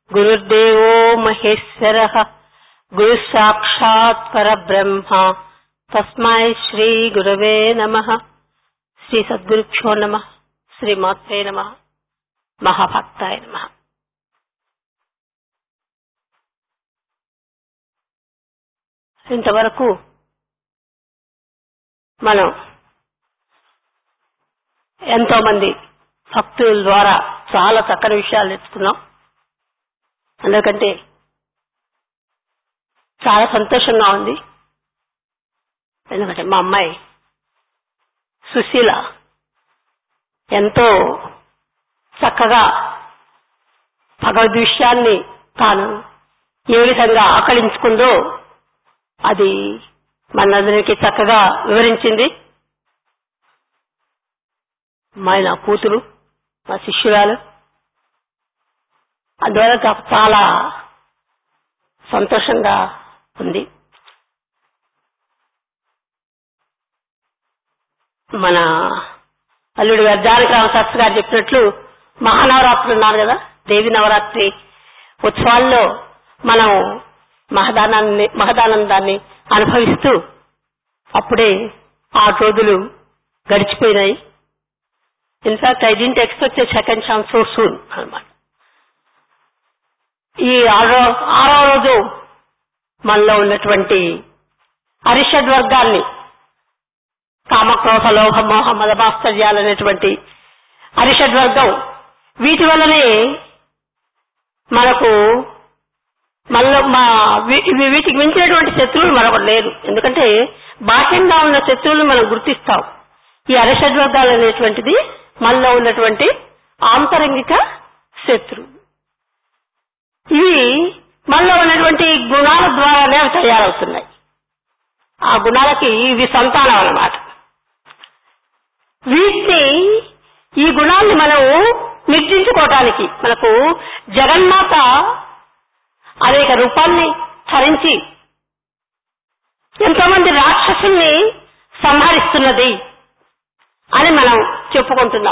గురుర్దేవో మహేశ్వర గురు సాక్షాత్ పరబ్రహ్మ తస్మై శ్రీ గురవే నమ శ్రీ సద్గురుభ్యో నమ శ్రీ మాత్రే నమ మహాభక్తాయ నమ ఇంతవరకు మనం ఎంతో మంది భక్తుల ద్వారా చాలా చక్కని విషయాలు నేర్చుకున్నాం ఎందుకంటే చాలా సంతోషంగా ఉంది ఎందుకంటే మా అమ్మాయి సుశీల ఎంతో చక్కగా భగవద్ విషయాన్ని తాను ఏ విధంగా ఆకలించుకుందో అది మనందరికీ చక్కగా వివరించింది మా నా కూతురు మా శిష్యురాలు అందువల్ల నాకు చాలా సంతోషంగా ఉంది మన అల్లుడు గారు జానకి రామశాస్త్రి గారు చెప్పినట్లు మహానవరాత్రులు ఉన్నారు కదా దేవి నవరాత్రి ఉత్సవాల్లో మనం మహదానాన్ని మహదానందాన్ని అనుభవిస్తూ అప్పుడే ఆ రోజులు గడిచిపోయినాయి in fact I didn't expect second chance so soon అనమాట ఈ ఆరో ఆరో రోజు మనలో ఉన్నటువంటి అరిషడ్ వర్గాన్ని కామక్రోధ లోభ మోహ మదమాశ్చర్యాలు అనేటువంటి అరిషడ్ వర్గం వీటి వల్లనే మనకు మనలో మా వీ- వీటికి మించినటువంటి శత్రువులు మరొకటి లేదు ఎందుకంటే బాహ్యంగా ఉన్న శత్రువులు మనం గుర్తిస్తాం ఈ అరిషడ్ వర్గాలు అనేటువంటిది మనలో ఉన్నటువంటి ఆంతరంగిక శత్రువు ఇవి మనలో ఉన్నటువంటి గుణాల ద్వారానే అవి తయారవుతున్నాయి ఆ గుణాలకి ఇవి సంతానం అన్నమాట వీటిని ఈ గుణాన్ని మనం నిర్జించుకోవటానికి మనకు జగన్మాత అనేక రూపాల్ని ధరించి ఎంతోమంది రాక్షసుల్ని సంహరిస్తున్నది అని మనం చెప్పుకుంటున్నాం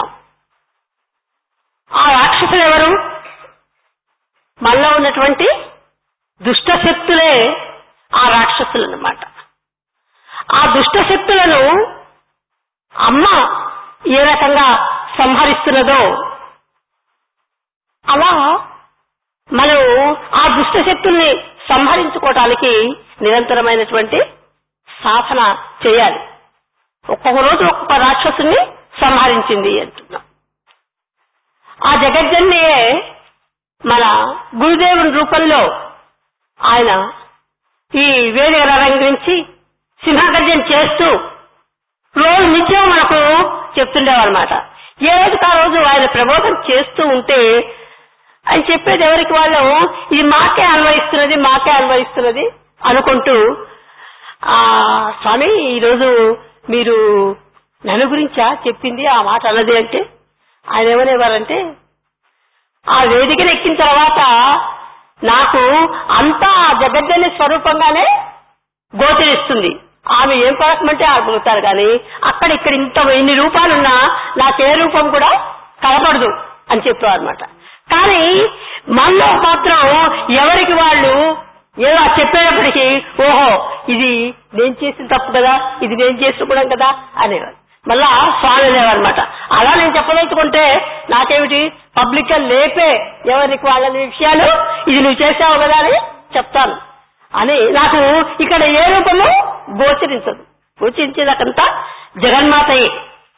ఆ రాక్షసులు ఎవరు మనలో ఉన్నటువంటి దుష్ట శక్తులే ఆ రాక్షసులు అన్నమాట ఆ దుష్ట శక్తులను అమ్మ ఏ రకంగా సంహరిస్తున్నదో అలా మనం ఆ దుష్ట శక్తుల్ని సంహరించుకోవటానికి నిరంతరమైనటువంటి సాధన చేయాలి ఒక్కొక్క రోజు ఒక్కొక్క రాక్షసుని సంహరించింది అంటున్నాం ఆ జగజ్జన్యే మన గురుదేవుని రూపంలో ఆయన ఈ వేదిక రంగురించి సింహగర్జన చేస్తూ రోజు నిత్యం మనకు చెప్తుండేవారన్నమాట ఏ రోజుకి ఆ రోజు ఆయన ప్రబోధం చేస్తూ ఉంటే ఆయన చెప్పేది ఎవరికి వాళ్ళు ఇది మాకే అన్వయిస్తున్నది మాకే అన్వయిస్తున్నది అనుకుంటూ ఆ స్వామి ఈరోజు మీరు నన్ను గురించా చెప్పింది ఆ మాట అన్నది అంటే ఆయన ఏమనేవారంటే ఆ వేదికను ఎక్కిన తర్వాత నాకు అంతా ఆ జగజ్జని స్వరూపంగానే గోచరిస్తుంది ఆమె ఏం పలకమంటే ఆడుకుంటారు కానీ అక్కడ ఇక్కడ ఇంత ఎన్ని రూపాలున్నా నాకు ఏ రూపం కూడా కనపడదు అని చెప్పారు అనమాట కానీ మనలో మాత్రం ఎవరికి వాళ్ళు ఏదో చెప్పేటప్పటికి ఓహో ఇది నేను చేసిన తప్పు కదా ఇది నేను చేసిన గుణం కదా అనేవారు మళ్ళా స్వామి అనేవారనమాట అలా నేను చెప్పదలుచుకుంటే నాకేమిటి పబ్లిక్ గా లేపే ఎవరికి వాళ్ళ విషయాలు ఇది నువ్వు చేసావు కదా అని చెప్తాను అని నాకు ఇక్కడ ఏ రూపము గోచరించదు గోచరించేదకంతా జగన్మాతయే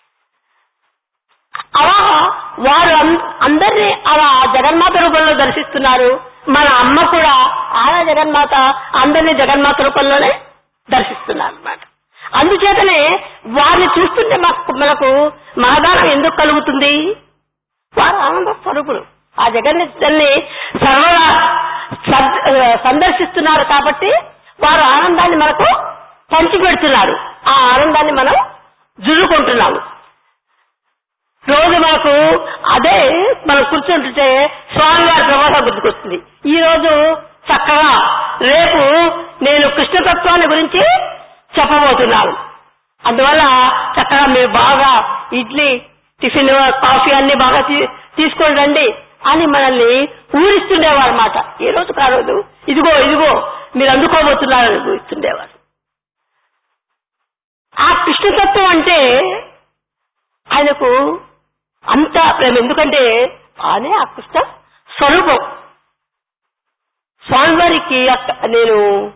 అలా వారు అం- అందరినీ అలా జగన్మాత రూపంలో దర్శిస్తున్నారు మన అమ్మ కూడా ఆనా జగన్మాత అందరినీ జగన్మాత రూపంలోనే దర్శిస్తున్నారు అన్నమాట అందుచేతనే వారిని చూస్తుంటే మాకు మనకు మహదానం ఎందుకు కలుగుతుంది వారు ఆనంద స్వరూపులు ఆ జగన్ని సర్వదా సద్- ఆ, సందర్శిస్తున్నారు కాబట్టి వారు ఆనందాన్ని మనకు పంచిపెడుతున్నారు ఆ ఆనందాన్ని మనం జురుకుంటున్నాము రోజు మనకు అదే మనం కూర్చుంటుంటే స్వామివారి ప్రవాహం గుర్తుకొస్తుంది ఈ రోజు చక్కగా రేపు నేను కృష్ణతత్వాన్ని గురించి చెప్పబోతున్నాను అందువల్ల చక్కగా మీరు బాగా ఇడ్లీ టిఫిన్ కాఫీ అన్ని బాగా తీ- తీసుకొని రండి అని మనల్ని ఊరిస్తున్న చూపిస్తుండేవారు అనమాట ఏ రోజు కారోజు ఇదిగో ఇదిగో మీరు అందుకోబోతున్నారని చూపిస్తుండేవారు ఆ కృష్ణతత్వం అంటే ఆయనకు అంత ప్రేమ ఎందుకంటే ఆనే ఆ కృష్ణ స్వరూపం స్వామివారికి అక్క- నేను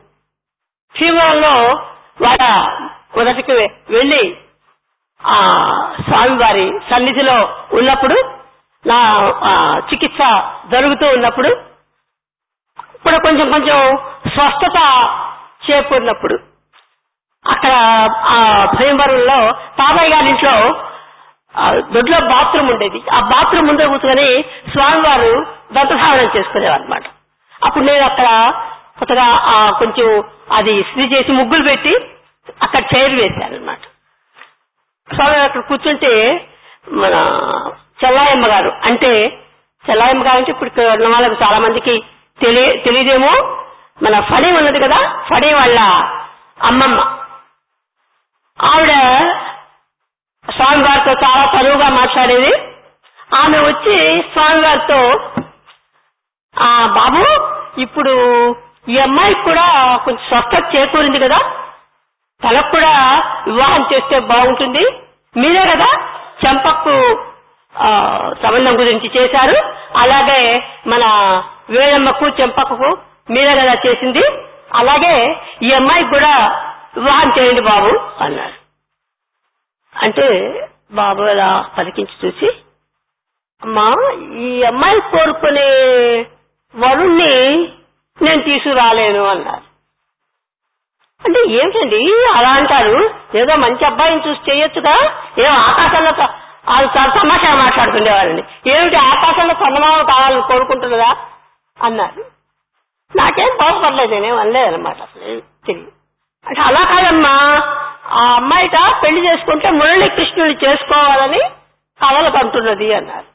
భీమవరంలో వాళ్ళ మొదటికి వెళ్ళి ఆ స్వామివారి సన్నిధిలో ఉన్నప్పుడు నా ఆ, చికిత్స జరుగుతూ ఉన్నప్పుడు ఇప్పుడు కొంచెం కొంచెం స్వస్థత చేకూరినప్పుడు అక్కడ ఆ భీమవరంలో తాతయ్య గారి ఇంట్లో ఆ, దొడ్లో బాత్రూమ్ ఉండేది ఆ బాత్రూమ్ ముందే కూర్చొని స్వామివారు దంతధారణం చేసుకునేవారు అనమాట అప్పుడు నేను అక్కడ కొత్తగా ఆ, కొంచెం అది స్థితి చేసి ముగ్గులు పెట్టి అక్కడ చైర్ వేశాను అనమాట స్వామి అక్కడ కూర్చుంటే మన చెల్లాయమ్మ గారు అంటే చెల్లాయమ్మ గారు అంటే ఇప్పుడు ఇక్కడ ఉన్న వాళ్ళకి చాలా మందికి తెలియ తెలియదేమో మన ఫణి ఉన్నది కదా ఫణి వాళ్ళ అమ్మమ్మ ఆవిడ స్వామివారితో చాలా చదువుగా మాట్లాడేది ఆమె వచ్చి స్వామివారితో ఆ బాబు ఇప్పుడు ఈ అమ్మాయికి కూడా కొంచెం స్వస్థత చేకూరింది కదా తనకు కూడా వివాహం చేస్తే బాగుంటుంది మీరే కదా చెంపకు ఆ, సంబంధం గురించి చేశారు అలాగే మన వేణమ్మకు చెంపకు మీరే కదా చేసింది అలాగే ఈ అమ్మాయికి కూడా వివాహం చేయండి బాబు అన్నారు అంటే బాబు అలా పలికించి చూసి అమ్మా ఈ అమ్మాయి కోరుకునే వరుణ్ణి నేను తీసుకురాలేను అన్నారు అంటే ఏమిటండి అలా అంటారు ఏదో మంచి అబ్బాయిని చూసి చేయొచ్చుగా ఏం ఆకాశంలో త- వాళ్ళు చాలా తమాషా మాట్లాడుతుండేవారండి ఏమిటి ఆకాశంలో చందమామ కావాలని కోరుకుంటున్నదా అన్నారు నాకేం బాగుపడలేదు నేనేం అనలేదు అనమాట అసలు ఏం తెలియదు అంటే అలా కాదమ్మా ఆ అమ్మాయిట పెళ్లి చేసుకుంటే మురళీ కృష్ణుని చేసుకోవాలని కలలకు అంటున్నది అన్నారు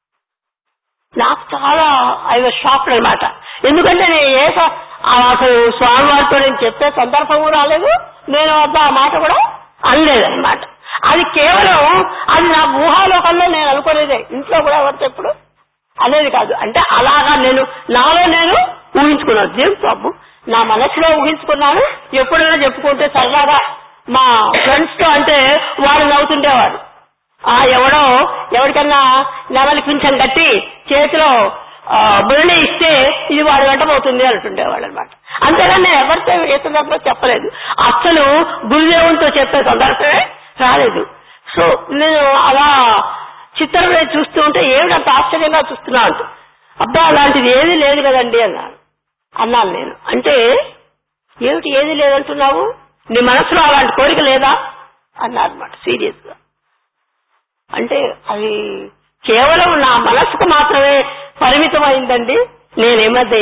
నాకు చాలా ఐ వాజ్ షాక్డ్ అనమాట ఎందుకంటే నేను ఏ స- ఆ అసలు స్వామివారితో నేను చెప్పే సందర్భము రాలేదు నేను వద్ద ఆ మాట కూడా అనలేదన్నమాట అది కేవలం అది నా ఊహాలోకంలో నేను అనుకునేదే ఇంట్లో కూడా ఎవరితో ఎప్పుడు అనేది కాదు అంటే అలాగా నేను నాలో నేను ఊహించుకున్నాను దేం బాబు నా మనసులో ఊహించుకున్నాను ఎప్పుడైనా చెప్పుకుంటే సరదాగా మా ఫ్రెండ్స్ తో అంటే వాడు నవ్వుతుండేవాడు ఆ ఎవడో ఎవరికన్నా నెమలి పింఛం కట్టి చేతిలో ఆ, మురళి ఇస్తే ఇది వాడు వెంట పోతుంది అంటుండేవాడు అనమాట అంతేగాని నేను ఎవరితో ఏ సందర్భంలో చెప్పలేదు అసలు గురుదేవునితో చెప్పే సందర్భమే రాలేదు సో నేను అలా చిత్రం చూస్తూ ఉంటే ఏమిటంత ఆశ్చర్యంగా చూస్తున్నా అంట అబ్బా అలాంటిది ఏది లేదు కదండి అన్నాను అన్నాను నేను అంటే ఏమిటి ఏది లేదంటున్నావు నీ మనసులో అలాంటి కోరిక లేదా అన్నారు అనమాట సీరియస్ గా అంటే అది కేవలం నా మనసుకు మాత్రమే పరిమితం అయిందండి నేనేమది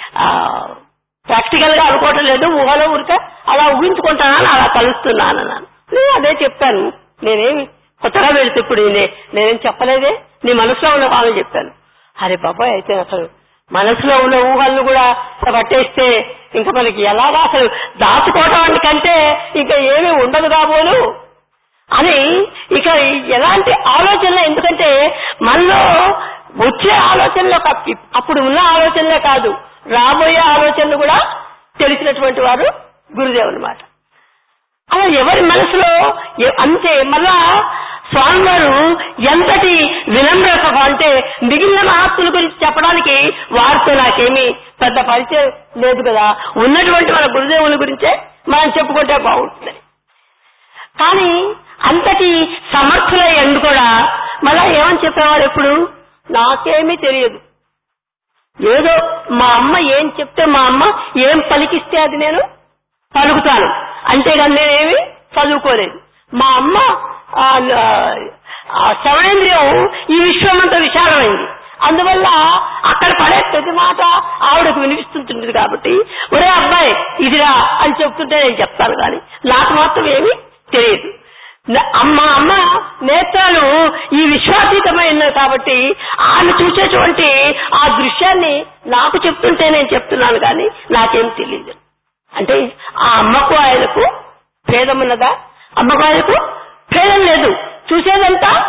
ప్రాక్టికల్ గా అనుకోవటం లేదు ఊహలో ఊరిక అలా ఊహించుకుంటానని అలా కలుస్తున్నాను అన్నాను నేను అదే చెప్పాను నేనేమి కొత్తగా వెళితే ఇప్పుడు నే- నేనేం చెప్పలేదే నీ మనసులో ఉన్న వాళ్ళని చెప్పాను అరే బాబాయ్ అయితే అసలు మనసులో ఉన్న ఊహలను కూడా పట్టేస్తే ఇంకా మనకి ఎలాగా అసలు దాచుకోవటం కంటే ఇంకా ఏమీ ఉండదు కాబోలు అని ఇక ఎలాంటి ఆలోచనలు ఎందుకంటే మనలో వచ్చే ఆలోచనలో కా- అప్పుడు ఉన్న ఆలోచనలే కాదు రాబోయే ఆలోచనలు కూడా తెలిసినటువంటి వారు గురుదేవులు అన్నమాట అలా ఎవరి మనసులో ఎ- అంతే మళ్ళా స్వామివారు ఎంతటి వినమ్రత అంటే మిగిలిన మహాత్ముల గురించి చెప్పడానికి వారితో నాకేమీ పెద్ద పరిచయం లేదు కదా ఉన్నటువంటి మన గురుదేవుల గురించే మనం చెప్పుకుంటే బాగుంటుంది కానీ అంతటి సమర్థులై ఎందు కూడా మళ్ళా ఏమని చెప్పేవారు ఎప్పుడు నాకేమీ తెలియదు ఏదో మా అమ్మ ఏం చెప్తే మా అమ్మ ఏం పలికిస్తే అది నేను పలుకుతాను అంతేగాని నేనేమి చదువుకోలేదు మా అమ్మ ఆ, ఆ శ్రవణేంద్రియం ఈ విశ్వం అంతా విశాలమైంది అందువల్ల అక్కడ పడే ప్రతి మాట ఆవిడకు వినిపిస్తుంటుంది కాబట్టి ఒరే అబ్బాయి ఇదిరా అని చెప్తుంటే నేను చెప్తాను కానీ నాకు మాత్రం ఏమీ తెలియదు న- అమ్మ అమ్మ నేత్రాలు ఈ విశ్వాతీతమైనవి కాబట్టి ఆమె చూసేటువంటి ఆ దృశ్యాన్ని నాకు చెప్తుంటే నేను చెప్తున్నాను కానీ నాకేం తెలియదు అంటే ఆ అమ్మకు ఆయనకు భేదం ఉన్నదా అమ్మకు ఆయనకు భేదం లేదు చూసేదంతా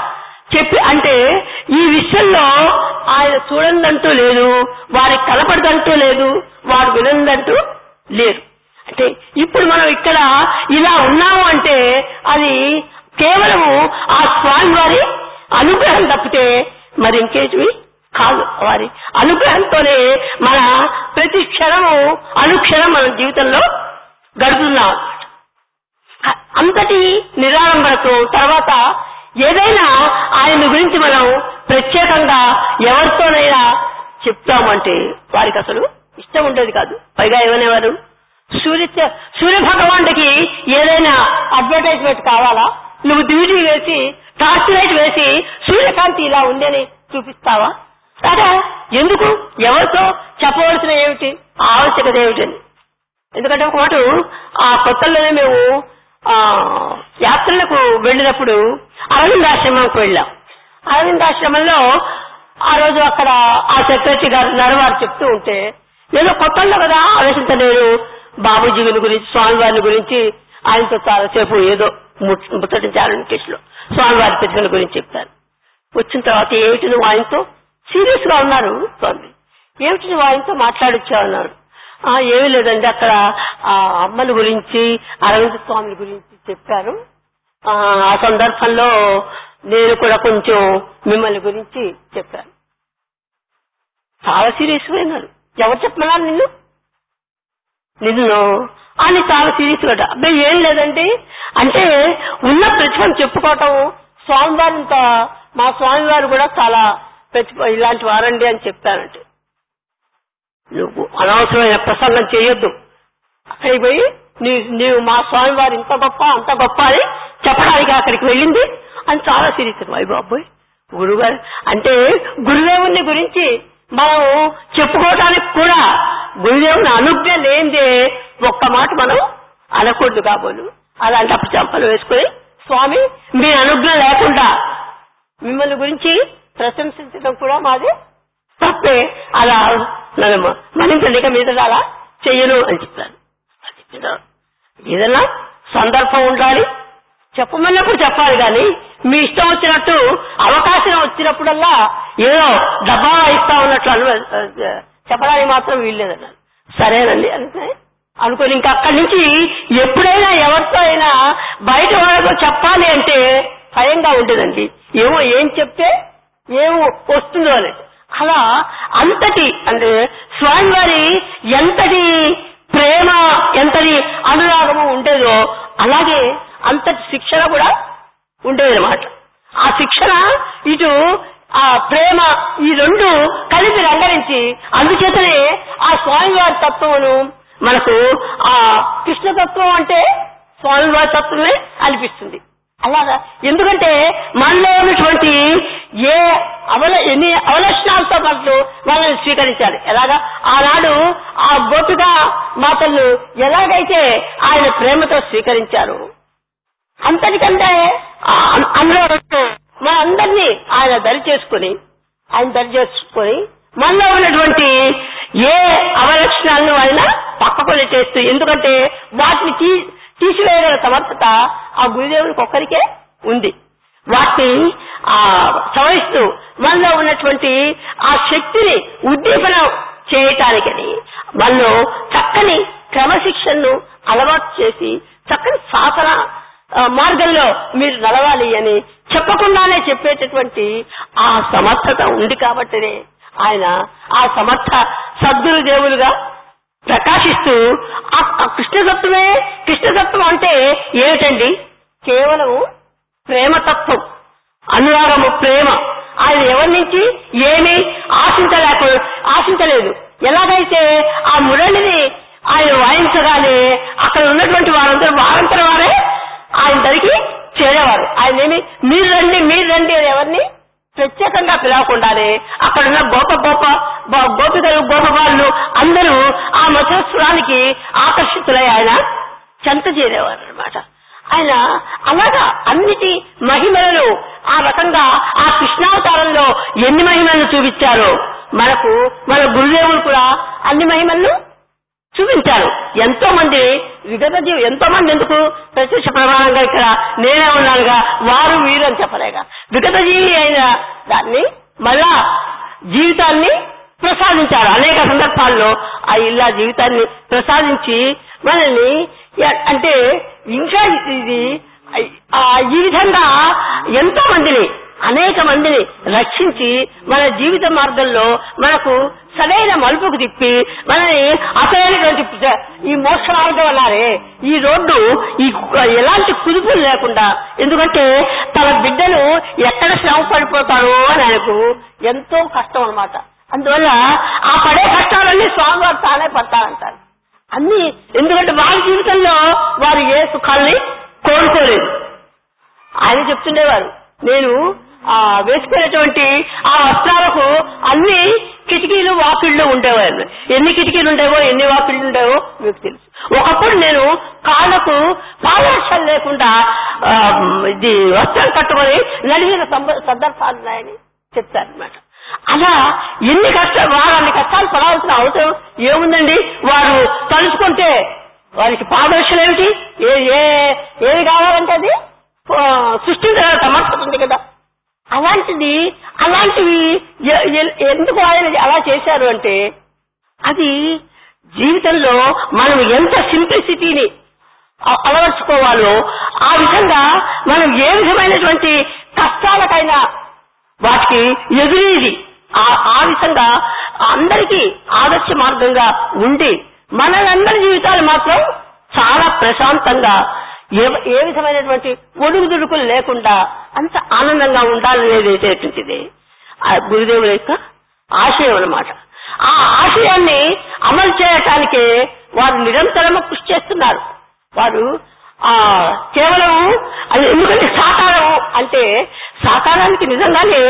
చెప్పి అంటే ఈ విషయంలో ఆయన చూడందంటూ లేదు వారికి కనపడదంటూ లేదు వారు వినందంటూ లేరు అంటే ఇప్పుడు మనం ఇక్కడ ఇలా ఉన్నాము అంటే అది కేవలము ఆ స్వామి వారి అనుగ్రహం తప్పితే మరి ఇంకేటివి కాదు వారి అనుగ్రహంతోనే మన ప్రతి క్షణము అనుక్షణం మన జీవితంలో గడుపుతున్నాం అన్నమాట. అంతటి నిరాడంబరతో తర్వాత ఏదైనా ఆయన గురించి మనం ప్రత్యేకంగా ఎవరితోనైనా చెప్తామంటే వారికి అసలు ఇష్టం ఉండేది కాదు పైగా ఏమనేవారు సూర్య సూర్య భగవానుడికి ఏదైనా అడ్వర్టైజ్మెంట్ కావాలా నువ్వు డ్యూటీ వేసి టార్చ్ లైట్ వేసి సూర్యకాంతి ఇలా ఉందని చూపిస్తావా కాదా ఎందుకు ఎవరితో చెప్పవలసిన ఏమిటి ఆవశ్యకత ఏమిటని ఎందుకంటే ఒక మాట ఆ కొత్తలోనే మేము ఆ యాత్రలకు వెళ్ళినప్పుడు అరవిందాశ్రమంకి వెళ్ళాం అరవిందాశ్రమంలో ఆ రోజు అక్కడ ఆ సెక్రటరీ గారు నరవారు చెప్తూ ఉంటే నేను కొత్తలో కదా ఆలోచించ నేను బాబూజీ గురించి స్వామివారిని గురించి ఆయనతో చాలాసేపు ఏదో ముట్- ముచ్చటించాలని కేసులో స్వామివారి ప్రతిభల గురించి చెప్తాను వచ్చిన తర్వాత ఏమిటి నువ్వు ఆయనతో సీరియస్ గా ఉన్నారు స్వామి ఏమిటి నువ్వు ఆయనతో మాట్లాడొచ్చావు అన్నాడు ఆ ఏమీ లేదండి అక్కడ ఆ అమ్మల గురించి అరవింద స్వామి గురించి చెప్పారు ఆ ఆ సందర్భంలో నేను కూడా కొంచెం మిమ్మల్ని గురించి చెప్పాను చాలా సీరియస్ అయినారు ఎవరు చెప్పమన్నారు నిన్ను నిన్ను అని చాలా సీరియస్ గా అబ్బాయి ఏం లేదండి అంటే ఉన్న ప్రతిభను చెప్పుకోవటం స్వామివారింత మా స్వామివారు కూడా చాలా ప్రతిభ ఇలాంటి వారండి అని చెప్తానంటే నువ్వు అనవసరమైన ప్రసంగం చేయొద్దు అక్కడికి పోయి నీ నీవు మా స్వామి వారు ఇంత గొప్ప అంత గొప్ప అని చెప్పడానికి అక్కడికి వెళ్ళింది అని చాలా సీరియస్ అయ్యి బాబోయ్ గురుగారు అంటే గురుదేవుని గురించి మనం చెప్పుకోవడానికి కూడా గురుదేవుని అనుజ్ఞ లేనిదే ఒక్క మాట మనం అనకూడదు కాబోలు అలాంటప్పుడు చంపలు వేసుకొని స్వామి మీ అనుజ్ఞ లేకుండా మిమ్మల్ని గురించి ప్రశంసించడం కూడా మాది తప్పే అలా నన్ను మన్నించండి ఇక మీద అలా చెయ్యను అని చెప్పాను అది చెప్పిన ఏదైనా సందర్భం ఉండాలి చెప్పమన్నప్పుడు చెప్పాలి కానీ మీ ఇష్టం వచ్చినట్టు అవకాశం వచ్చినప్పుడల్లా ఏదో డబ్బా ఇస్తా ఉన్నట్లు అను చెప్పడానికి మాత్రం వీల్లేదన్నారు సరేనండి అంటే అనుకుని ఇంకా అక్కడి నుంచి ఎప్పుడైనా ఎవరితో అయినా బయట వాళ్ళతో చెప్పాలి అంటే భయంగా ఉండేదండి ఏమో ఏం చెప్తే ఏమో వస్తుందో అని అలా అంతటి అంటే స్వామివారి ఎంతటి ప్రేమ ఎంతటి అనురాగము ఉండేదో అలాగే అంతటి శిక్షణ కూడా ఉండేదన్నమాట ఆ శిక్షణ ఇటు ఆ ప్రేమ ఈ రెండు కలిపి రంగరించి అందుచేతనే ఆ స్వామివారి తత్వమును మనకు ఆ కృష్ణ తత్వం అంటే స్వామివారి తత్వమే అనిపిస్తుంది అలాగా ఎందుకంటే మనలో ఉన్నటువంటి ఏ అవల ఎన్ని అవలక్షణాలతో పాటు వాళ్ళని స్వీకరించాలి ఎలాగా ఆనాడు ఆ గోపిక మాతలను ఎలాగైతే ఆయన ప్రేమతో స్వీకరించారు అంతటికంటే ఆ- అందులో మన అందరినీ ఆయన దరి చేసుకుని ఆయన దరి చేసుకుని మనలో ఉన్నటువంటి ఏ అవలక్షణాలను ఆయన పక్కకు చేస్తూ ఎందుకంటే వాటిని తీ తీసివేయగల సమర్థత ఆ గురుదేవునికి ఒక్కరికే ఉంది వాటిని ఆ సవరిస్తూ మనలో ఉన్నటువంటి ఆ శక్తిని ఉద్దీపన చేయటానికని మనలో చక్కని క్రమశిక్షణను అలవాటు చేసి చక్కని శాసన ఆ, మార్గంలో మీరు నడవాలి అని చెప్పకుండానే చెప్పేటటువంటి ఆ సమర్థత ఉంది కాబట్టినే ఆయన ఆ సమర్థ సద్గురు దేవులుగా ప్రకాశిస్తూ ఆ ఆ కృష్ణతత్వమే కృష్ణతత్వం అంటే ఏమిటండి కేవలం ప్రేమతత్వం అనురాగము ప్రేమ ఆయన ఎవరి నుంచి ఏమీ ఆశించలేక ఆశించలేదు ఎలాగైతే ఆ మురళిని ఆయన వాయించగానే అక్కడ ఉన్నటువంటి వారందరూ వారంతర వారే ఆయన దరికి చేరేవారు ఆయన ఏమి మీరు రండి మీరు రండి అని ఎవరిని ప్రత్యేకంగా పిలవకుండానే అక్కడ ఉన్న గోప గోప గో- గోపికలు గోపబాలు అందరూ ఆ మధుస్వరానికి ఆకర్షితులై ఆయన చెంత చేరేవారు అనమాట ఆయన అలాగా అన్నిటి మహిమలను ఆ రకంగా ఆ కృష్ణావతారంలో ఎన్ని మహిమలను చూపించారో మనకు మన గురుదేవులు కూడా అన్ని మహిమలను చూపించారు ఎంతో మంది విగత జీవి ఎంతో మంది ఎందుకు ప్రత్యక్ష ప్రమాణంగా ఇక్కడ నేనే ఉన్నానుగా వారు వీరు అని చెప్పలేగా విగత జీవి అయిన దాన్ని మళ్ళా జీవితాన్ని ప్రసాదించారు అనేక సందర్భాల్లో ఆ ఇల్లా జీవితాన్ని ప్రసాదించి మనల్ని ఎ- అంటే ఇంకా ఇది ఆ ఈ విధంగా ఎంతో మందిని అనేక మందిని రక్షించి మన జీవిత మార్గంలో మనకు సరైన మలుపుకు తిప్పి మనని అసలైనటువంటి ప్ర- ఈ మోక్ష మార్గం అన్నారే ఈ రోడ్డు ఈ కు- ఎలాంటి కుదుపులు లేకుండా ఎందుకంటే తన బిడ్డలు ఎక్కడ శ్రమ పడిపోతారో అని ఆయనకు ఎంతో కష్టం అన్నమాట అందువల్ల ఆ పడే కష్టాలన్నీ స్వామివారు తానే పడతారంటారు అన్ని ఎందుకంటే వారి జీవితంలో వారు ఏ సుఖాల్ని కోరుకోలేదు ఆయన చెప్తుండేవారు నేను ఆ వేసుకునేటువంటి ఆ వస్త్రాలకు అన్ని కిటికీలు వాకిళ్ళు ఉండేవారు ఎన్ని కిటికీలు ఉండేవో ఎన్ని వాకిళ్ళు ఉండేవో మీకు తెలుసు ఒకప్పుడు నేను కాళ్ళకు పాదరక్షలు లేకుండా ఆ, ఇది వస్త్రం కట్టుకొని నడిచిన సంబ- సందర్భాలు ఉన్నాయని చెప్తారనమాట అలా ఎన్ని కష్టాలు వారు అన్ని కష్టాలు పడాల్సిన అవసరం ఏముందండి వారు తలుచుకుంటే వారికి పాదరక్షలు ఏమిటి ఏ ఏ ఏది కావాలంటే అది ఆ, సృష్టించగల సమర్థత ఉంది కదా అలాంటిది అలాంటివి ఎ- ఎ- ఎందుకు ఆయన అలా చేశారు అంటే అది జీవితంలో మనం ఎంత సింప్లిసిటీని అ- అలవర్చుకోవాలో ఆ విధంగా మనం ఏ విధమైనటువంటి కష్టాలకైనా వాటికి ఎదురీది ఆ ఆ విధంగా అందరికీ ఆదర్శ మార్గంగా ఉండి మనందరి జీవితాలు మాత్రం చాలా ప్రశాంతంగా ఏ ఏ విధమైనటువంటి ఒడుగుదుడుకులు లేకుండా అంత ఆనందంగా ఉండాలనేది ఏదైతుంటిది ఆ గురుదేవుల యొక్క ఆశయం అన్నమాట ఆ ఆశయాన్ని అమలు చేయటానికే వారు నిరంతరము కృషి చేస్తున్నారు వారు ఆ కేవలం అది ఎందుకంటే సాకారం అంటే సాకారానికి నిజంగానే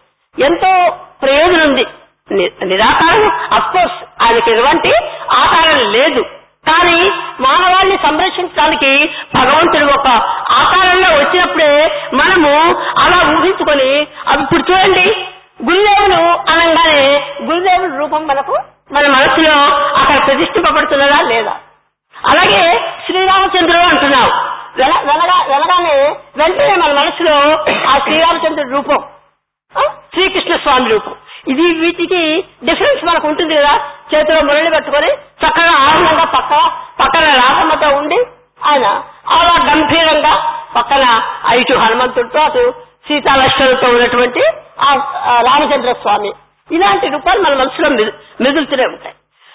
ఎంతో ప్రయోజనం ఉంది ని- నిరాకారం అఫ్కోర్స్ ఆయనకి ఎటువంటి ఆకారం లేదు కానీ మానవాళిని సంరక్షించడానికి భగవంతుడు ఒక ఆకారంలో వచ్చినప్పుడే మనము అలా ఊహించుకొని అవి ఇప్పుడు చూడండి గురుదేవులు అనగానే గురుదేవుడి రూపం మనకు మన మనసులో అక్కడ ప్రతిష్ఠింపబడుతున్నదా లేదా అలాగే శ్రీరామచంద్రుడు అంటున్నావు వెల- వెలగా- వెలగానే వెంటనే మన మనసులో ఆ శ్రీరామచంద్రుడి రూపం ఆ, శ్రీకృష్ణ స్వామి రూపం ఇది వీటికి డిఫరెన్స్ మనకు ఉంటుంది కదా చేతిలో మురళి పట్టుకొని చక్కగా ఆనందంగా పక్క పక్కన రామమ్మతో ఉండి ఆయన అలా గంభీరంగా పక్కన ఇటు హనుమంతుడితో అటు సీతాలక్ష్మణులతో ఉన్నటువంటి ఆ ఆ రామచంద్ర స్వామి ఇలాంటి రూపాలు మన మనసులో మెదు- మెదులుతూనే ఉంటాయి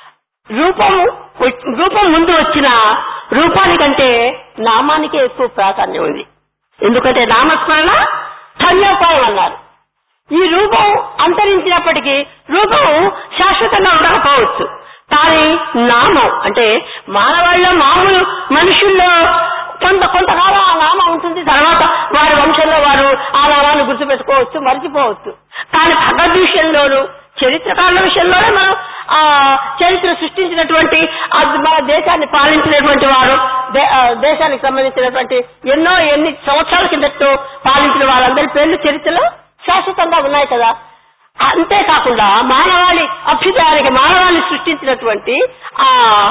రూపం రూపం ముందు వచ్చిన రూపానికంటే నామానికే ఎక్కువ ప్రాధాన్యం ఉంది ఎందుకంటే నామస్మరణ ధన్యోపాయం అన్నారు ఈ రూపం అంతరించినప్పటికీ రూపం శాశ్వతంగా ఉండకపోవచ్చు కానీ నామం అంటే మానవాళ్ళలో మామూలు మనుషుల్లో కొంత కొంతకాలం ఆ నామం ఉంటుంది తర్వాత వారి వంశంలో వారు ఆ నామాన్ని గుర్తుపెట్టుకోవచ్చు మర్చిపోవచ్చు కానీ భగవద్ విషయంలోను చరిత్రకారుల విషయంలోనే మనం ఆ చరిత్ర సృష్టించినటువంటి అది మన దేశాన్ని పాలించినటువంటి వారు దే- ఆ, దేశానికి సంబంధించినటువంటి ఎన్నో ఎన్ని సంవత్సరాల కిందతో పాలించిన వారందరి పేర్లు చరిత్రలో శాశ్వతంగా ఉన్నాయి కదా అంతేకాకుండా మానవాళి అభ్యుదయానికి మానవాళి సృష్టించినటువంటి ఆ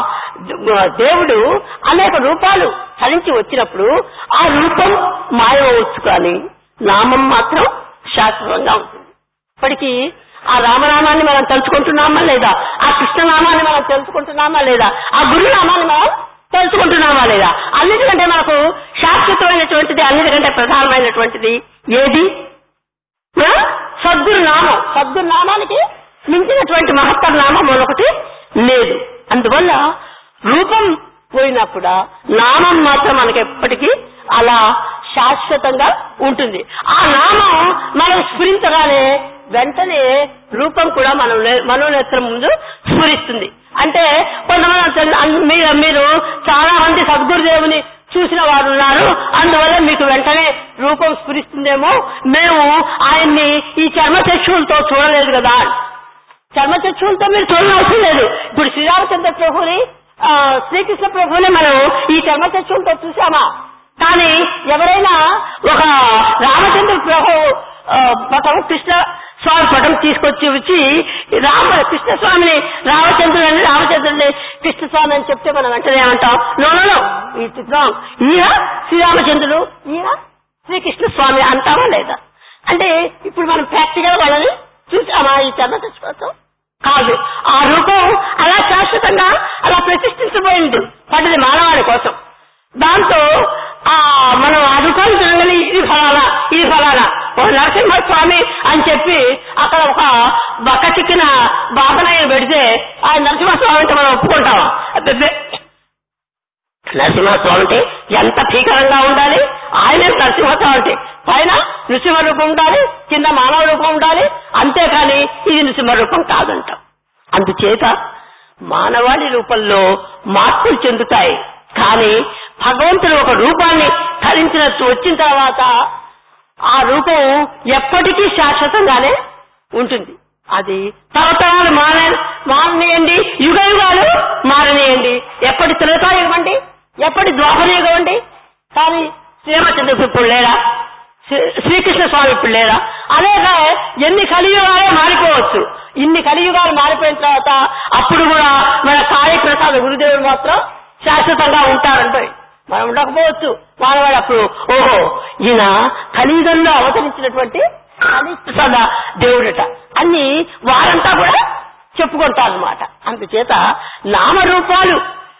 ద- దేవుడు అనేక రూపాలు ధరించి వచ్చినప్పుడు ఆ రూపం మాయవచ్చు కానీ నామం మాత్రం శాశ్వతంగా ఉంటుంది ఇప్పటికీ ఆ రామనామాన్ని మనం తలుచుకుంటున్నామా లేదా ఆ కృష్ణనామాన్ని మనం తెలుసుకుంటున్నామా లేదా ఆ గురునామాన్ని మనం తెలుసుకుంటున్నామా లేదా అన్నిటికంటే మనకు శాశ్వతమైనటువంటిది అన్నిటికంటే ప్రధానమైనటువంటిది ఏది ఆ? సద్గురు నామం సద్గురు నామానికి మించినటువంటి మహత్తర నామం మరొకటి లేదు అందువల్ల రూపం పోయినప్పుడు నామం మాత్రం మనకి ఎప్పటికీ అలా శాశ్వతంగా ఉంటుంది ఆ నామం మనం స్ఫురించగానే వెంటనే రూపం కూడా మనం మనోనేత్రం ముందు స్ఫురిస్తుంది అంటే కొంతమంది అంటారు, అన్- మీరు మీరు చాలా మంది సద్గురుదేవుని చూసిన వారు ఉన్నారు అందువల్ల మీకు వెంటనే రూపం స్ఫురిస్తుందేమో మేము ఆయన్ని ఈ చర్మ చక్షువులతో చూడలేదు కదా చర్మ చక్షువులతో మీరు చూడనవసరం లేదు ఇప్పుడు శ్రీరామచంద్ర ప్రభుని ఆ, శ్రీకృష్ణ ప్రభుని మనం ఈ చర్మ చక్షువులతో చూసామా కానీ ఎవరైనా ఒక రామచంద్ర ప్రభు ఆ, పటం కృష్ణ స్వామి పటం తీసుకొచ్చి వచ్చి రామ కృష్ణ స్వామిని రామచంద్రుడని రామచంద్రుని చూడండి కృష్ణ స్వామి అని చెప్తే మనం వెంటనే ఏమంటాం నో నో నో ఈ చిత్రం ఈయన శ్రీరామచంద్రుడు ఈయన శ్రీకృష్ణ స్వామి అంటామా లేదా అంటే ఇప్పుడు మనం ప్రాక్టికల్ వాళ్ళని చూసామా ఈ చర్మ చచ్చిపోతాం కాదు ఆ రూపం అలా శాశ్వతంగా అలా ప్రతిష్ఠించబోయింది పడ్డది మానవాడి కోసం దాంతో ఆ మనం ఆ రూపాన్ని చూడగానే ఇది ఫలానా ఇది ఫలానా ఒక నరసింహస్వామి అని చెప్పి అక్కడ ఒక బక్క చిక్కిన బాబనాయన పెడితే ఆ నరసింహస్వామి అంటే మనం ఒప్పుకుంటామా అబ్బబ్బే నరసింహస్వామి అంటే ఎంత భీకరంగా ఉండాలి ఆయనే నరసింహస్వామి అంటే పైన నృసింహ రూపం ఉండాలి కింద మానవ రూపం ఉండాలి అంతేకాని ఇది నృసింహ రూపం కాదంటాం అందుచేత మానవాళి రూపంలో మార్పులు చెందుతాయి కానీ భగవంతుడు ఒక రూపాన్ని ధరించినట్టు వచ్చిన తర్వాత ఆ రూపం ఎప్పటికీ శాశ్వతంగానే ఉంటుంది అది తరతరాలు మాన మారనీయండి యుగ యుగాలు మారనీయండి ఎప్పటి త్రేతాయుగం అండి ఎప్పటి ద్వాపరయుగం అండి కానీ శ్రీరామచంద్రుడు ఇప్పుడు లేరా శ్రీ- శ్రీకృష్ణ స్వామి ఇప్పుడు లేరా అనేక ఎన్ని కలియుగాలే మారిపోవచ్చు ఇన్ని కలియుగాలు మారిపోయిన తర్వాత అప్పుడు కూడా మన కార్యప్రసాద గురుదేవుడు మాత్రం శాశ్వతంగా ఉంటారంటే మనం ఉండకపోవచ్చు మానవాడు అప్పుడు ఓహో ఈయన కలియుగంలో అవతరించినటువంటి కలిప్రసాద దేవుడట అన్ని వారంతా కూడా చెప్పుకుంటారన్నమాట అందుచేత నామరూపాలు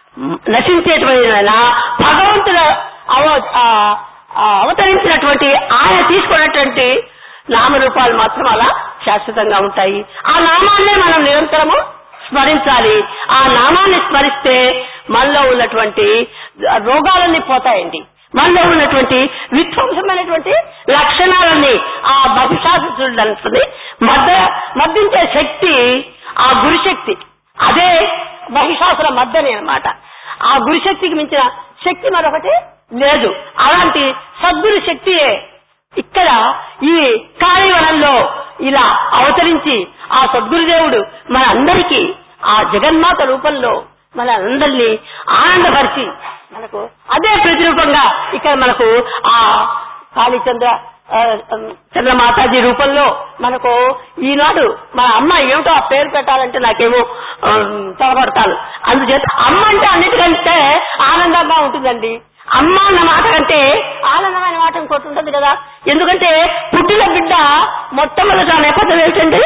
నశించేటువంటి భగవంతుల అవ ఆ, ఆ అవతరించినటువంటి ఆయన తీసుకున్నటువంటి నామరూపాలు మాత్రం అలా శాశ్వతంగా ఉంటాయి ఆ నామాన్నే మనం నిరంతరము స్మరించాలి ఆ నామాన్ని స్మరిస్తే మనలో ఉన్నటువంటి రోగాలన్నీ పోతాయండి మనలో ఉన్నటువంటి విధ్వంసమైనటువంటి లక్షణాలన్నీ ఆ మహిషాసురుడు మద్ద మద్దించే శక్తి ఆ గురుశక్తి అదే మహిషాసుర మద్దని అన్నమాట ఆ గురుశక్తికి మించిన శక్తి మరొకటి లేదు అలాంటి సద్గురు శక్తియే ఇక్కడ ఈ కాళీవనంలో ఇలా అవతరించి ఆ సద్గురుదేవుడు మన అందరికీ ఆ జగన్మాత రూపంలో మన అందరినీ ఆనందపరిచి మనకు అదే ప్రతిరూపంగా ఇక్కడ మనకు ఆ కాళీచంద్ర ఆ, చంద్రమాతాజీ రూపంలో మనకు ఈనాడు మన అమ్మ ఏమిటో ఆ పేరు పెట్టాలంటే నాకేమో ఆ, తలపడతాను అందుచేత అమ్మ అంటే అన్నిటికంటే ఆనందంగా ఉంటుందండి అమ్మ అన్న మాట కంటే ఆనందమైన మాట ఇంకోటి ఉంటుంది కదా ఎందుకంటే పుట్టిన బిడ్డ మొట్టమొదట అనే పదం ఏంటండి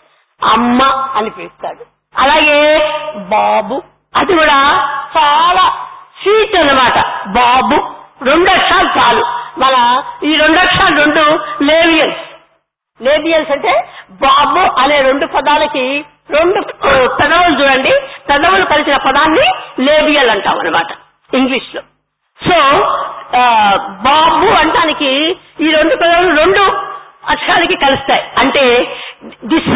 అమ్మ అని పిలుస్తాడు అలాగే బాబు అది కూడా చాలా స్వీట్ అన్నమాట బాబు రెండు అక్షరాలు చాలు మన ఈ రెండు అక్షరాలు రెండు లేవియన్స్ లేబియల్స్ అంటే బాబు అనే రెండు పదాలకి రెండు ఆ, పెదవులు చూడండి పెదవులు కలిసిన పదాన్ని లేబియల్ అంటాం అనమాట ఇంగ్లీష్ లో సో ఆ, బాబు అంటానికి ఈ రెండు పదాలు రెండు అక్షరాలకి కలుస్తాయి అంటే this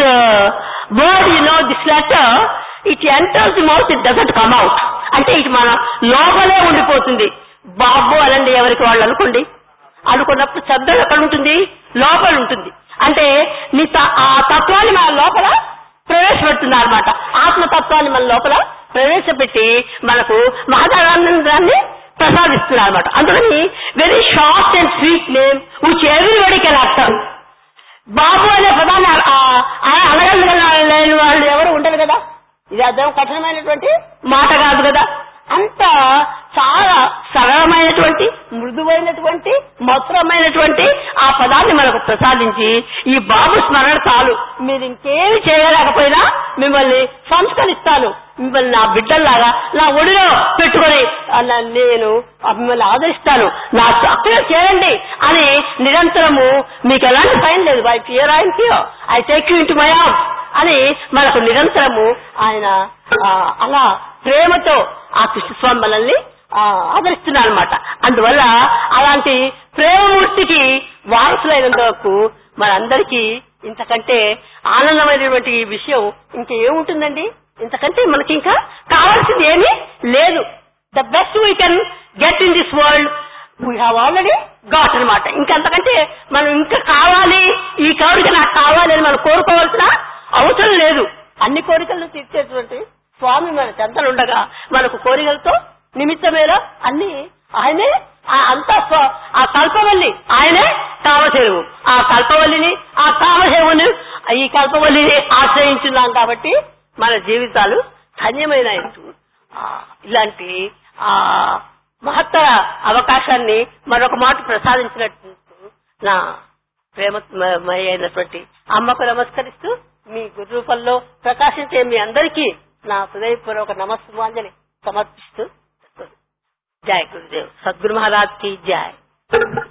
word you know this letter it enters the mouth it doesn't come out అంటే ఇది మన లోపలే ఉండిపోతుంది బాబు అనండి ఎవరికి వాళ్ళు అనుకోండి అనుకున్నప్పుడు శబ్దం ఎక్కడ ఉంటుంది లోపల ఉంటుంది అంటే నీ త- ఆ తత్వాన్ని మన లోపల ప్రవేశపెడుతుంది అనమాట ఆత్మతత్వాన్ని మన లోపల ప్రవేశపెట్టి మనకు మహదానందాన్ని ప్రసాదిస్తున్నారు అనమాట అందుకని very short and sweet name which everybody can అర్థం బాబు అనే పదాన్ని అ- ఆ- ఆ- అనగలగలేని వాళ్ళు ఎవరు ఉండరు కదా ఇది అర్థం కఠినమైనటువంటి మాట కాదు కదా అంత చాలా సరళమైనటువంటి మృదువైనటువంటి మధురమైనటువంటి ఆ పదాన్ని మనకు ప్రసాదించి ఈ బాబు స్మరణ చాలు మీరు ఇంకేమి చేయలేకపోయినా మిమ్మల్ని సంస్కరిస్తాను మిమ్మల్ని నా బిడ్డల్లాగా నా ఒడిలో పెట్టుకొని అలా నేను మిమ్మల్ని ఆదరిస్తాను నా అక్కడ చేయండి అని నిరంతరము మీకు ఎలాంటి భయం లేదు బై ఫియర్ ఆయన fear I take you into my arms అని మనకు నిరంతరము ఆయన ఆ, అలా ప్రేమతో ఆ కృష్ణస్వామి మనల్ని ఆదరిస్తున్నారు అనమాట అందువల్ల అలాంటి ప్రేమమూర్తికి వారసులైనందుకు మనందరికీ ఇంతకంటే ఆనందమైనటువంటి ఈ విషయం ఇంకేముంటుందండి ఇంతకంటే మనకి ఇంకా కావాల్సింది ఏమీ లేదు the best we can get in this world we have already got అనమాట ఇంకంతకంటే మనం ఇంకా కావాలి ఈ కోరిక నాకు కావాలి అని మనం కోరుకోవాల్సిన అవసరం లేదు అన్ని కోరికలను తీర్చేటువంటి స్వామి మన చెంతలు ఉండగా మనకు కోరికలతో నిమిత్తమేలా అన్ని ఆయనే ఆ అంతా స్వ- ఆ కల్పవల్లి ఆయనే కామధేవు ఆ కల్పవల్లిని ఆ కామధేవుని ఈ కల్పవల్లిని ఆశ్రయించున్నాం కాబట్టి మన జీవితాలు ధన్యమైన ఆ, ఇలాంటి ఆ మహత్తర అవకాశాన్ని మరొక మాట ప్రసాదించినట్టు నా ప్రేమమయ అయినటువంటి అమ్మకు నమస్కరిస్తూ మీ గురు రూపంలో ప్రకాశించే మీ అందరికీ నా హృదయపూర్వక నమస్సుమాంజలి సమర్పిస్తూ జై గురుదేవ్ సద్గురు మహారాజ్ కి జై